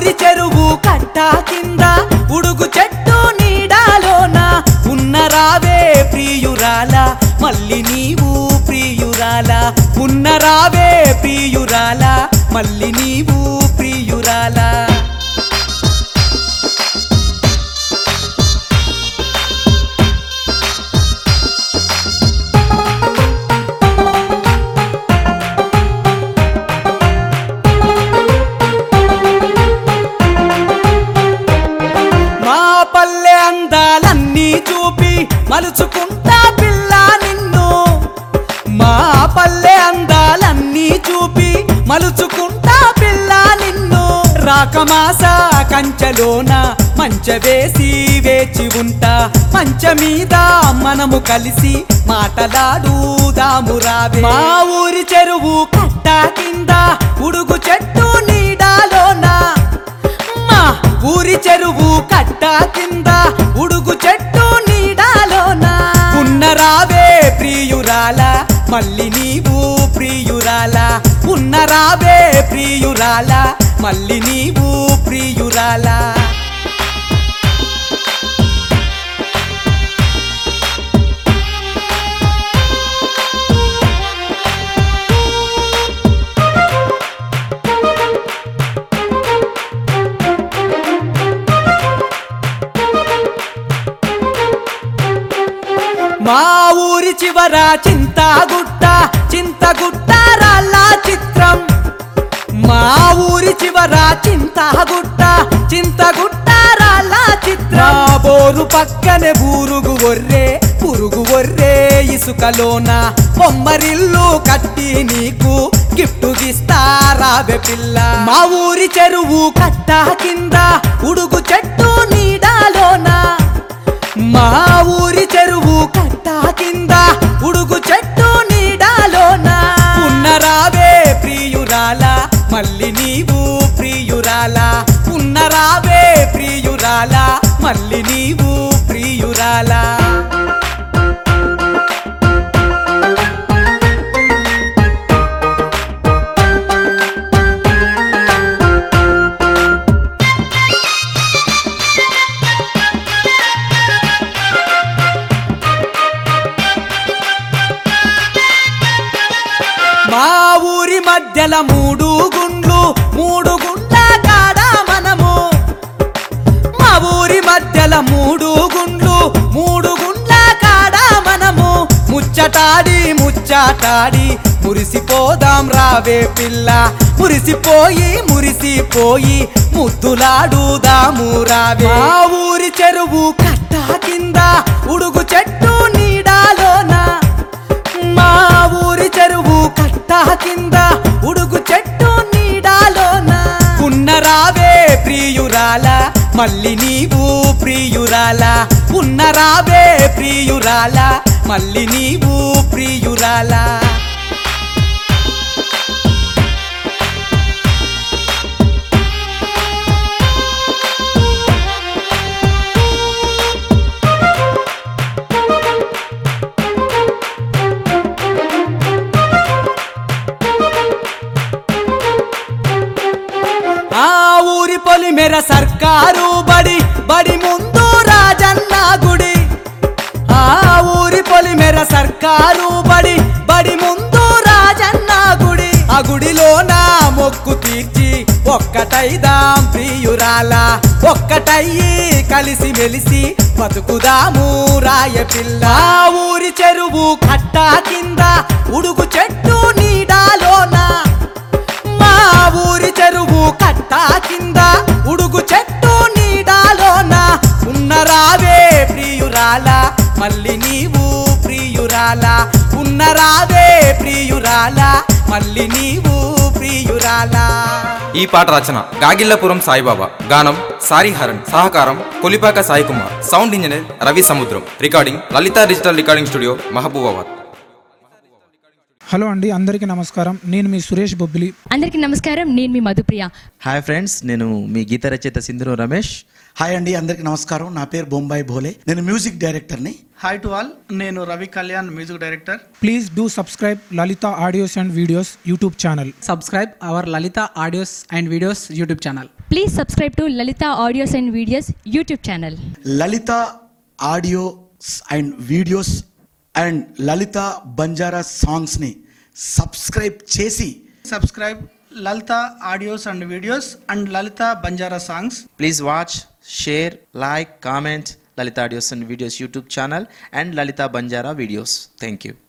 ఊరి చెరువు కట్ట కింద ఉడుగు చెట్టు నీడాలోన ఉన్న రావే ప్రియురాల మళ్ళీ నీవు ప్రియురాల ఉన్న రావే ప్రియురాల మళ్ళీ నీవు ప్రియురాల మా పల్లె అందాలన్నీ చూపి మలుచుకుంటా పిల్ల నిన్ను మా పల్లె అందాలన్నీ చూపి మలుచుకుంటా పిల్ల నిన్ను రాకమాస కంచెలోన మంచ వేసి వేచి ఉంటా మంచ మీద మనము కలిసి మాటలాడుదాము రావే మా ఊరి చెరువు కట్ట కింద ఉడుగు చెట్టు నీడాలోనా మా ఊరి చెరువు కట్ట కింద ఉడుగు చెట్టు నీడాలోన ఉన్న రావే ప్రియురాల మళ్ళీ నీవు ప్రియురాల ఉన్న రావే ప్రియురాల మళ్ళీ నీవు ప్రియురాల మా ఊరి చివర చింతగుట్ట చింతగుట్ట రాళ్ళ చిత్రం మా ఊరి చివర చింతగుట్ట చింతగుట్ట రాళ్ళ చిత్రం మా బోరు పక్కనే బూరుగు ఒర్రే పురుగు ఒర్రే ఇసుకలోన బొమ్మరిల్లు కట్టి నీకు గిఫ్ట్ గిస్తారావే పిల్ల మా ఊరి చెరువు కట్ట కింద ఉడుగు చెట్టు నీడాలోనా మా ఊరి చెరువు కట్ట కింద ఉడుగు చెట్టు నీడాలోన ఉన్న రావే ప్రియురాల మళ్ళీ నీవు ప్రియురాల ఉన్న రావే ప్రియురాల మళ్ళీ నీవు ప్రియురాల మా ఊరి మధ్యల మూడు గుండ్లు మూడు గుండ్ల కాడ మనము మా ఊరి మధ్యల మూడు గుండ్లు మూడు గుండ్ల కాడ మనము ముచ్చటాడి ముచ్చటాడి మురిసిపోదాం రావే పిల్ల మురిసిపోయి మురిసిపోయి ముద్దులాడుదాము రావే మా ఊరి చెరువు కట్ట కింద ఉడుగు చెట్టు నీడాలోనా మా ఊరి చెరువు కట్ట కింద ఉడుగు చెట్టు నీడాలోన ఉన్న రావే ప్రియురాల మళ్ళీ నీవు ప్రియురాల ఉన్న రావే ప్రియురాల మళ్ళీ నీవు ప్రియురాల ఆ ఊరి పొలిమెర సర్కారు బడి బడి ముందు రాజన్న గుడి ఆ ఊరి పొలిమెర సర్కారు బడి బడి ముందు రాజన్న గుడి ఆ గుడిలో నా మొక్కు తీర్చి ఒక్కటైదాం ప్రియురాల ఒక్కటయ్యి కలిసి మెలిసి బతుకుదాము రాయ పిల్ల ఆ ఊరి చెరువు కట్ట కింద ఉడుగు చెట్టు నీడాలోనా మా ఊరి చెరువు కట్ట కింద ఉడుగు చెట్టు నీడాలోన ఉన్న రావే ప్రియురాల మళ్ళీ నీవు ప్రియురాల ఉన్న రావే ప్రియురాల మళ్ళీ నీవు ప్రియురాల ఈ పాట రచన గాగిల్లపురం సాయిబాబా గానం సారి హరణ్ సహకారం Kolipaka Sai Kumar sound engineer Ravi Samudram recording Lalita digital recording studio Mahabubabad hello అండి అందరికీ నమస్కారం నేను మీ సురేష్ బొబ్బిలి అందరికీ నమస్కారం నేను మీ మధుప్రియ హాయ్ ఫ్రెండ్స్ నేను మీ గీత రచయిత సింధురు రమేష్ హాయ్ అండి అందరికి నమస్కారం నా పేరు బొంబాయి భోలే నేను మ్యూజిక్ డైరెక్టర్ని హాయ్ టు ఆల్ నేను Ravi Kalyan music director please do subscribe Lalita audios and videos YouTube channel subscribe our Lalita audios and videos YouTube channel. Please subscribe to Lalita audios and videos YouTube channel Lalita audios and videos and Lalita Banjara సాంగ్స్ని subscribe చేసి subscribe Lalita audios and videos and Lalita Banjara songs please watch share like comment Lalita audios and videos YouTube channel and Lalita Banjara videos thank you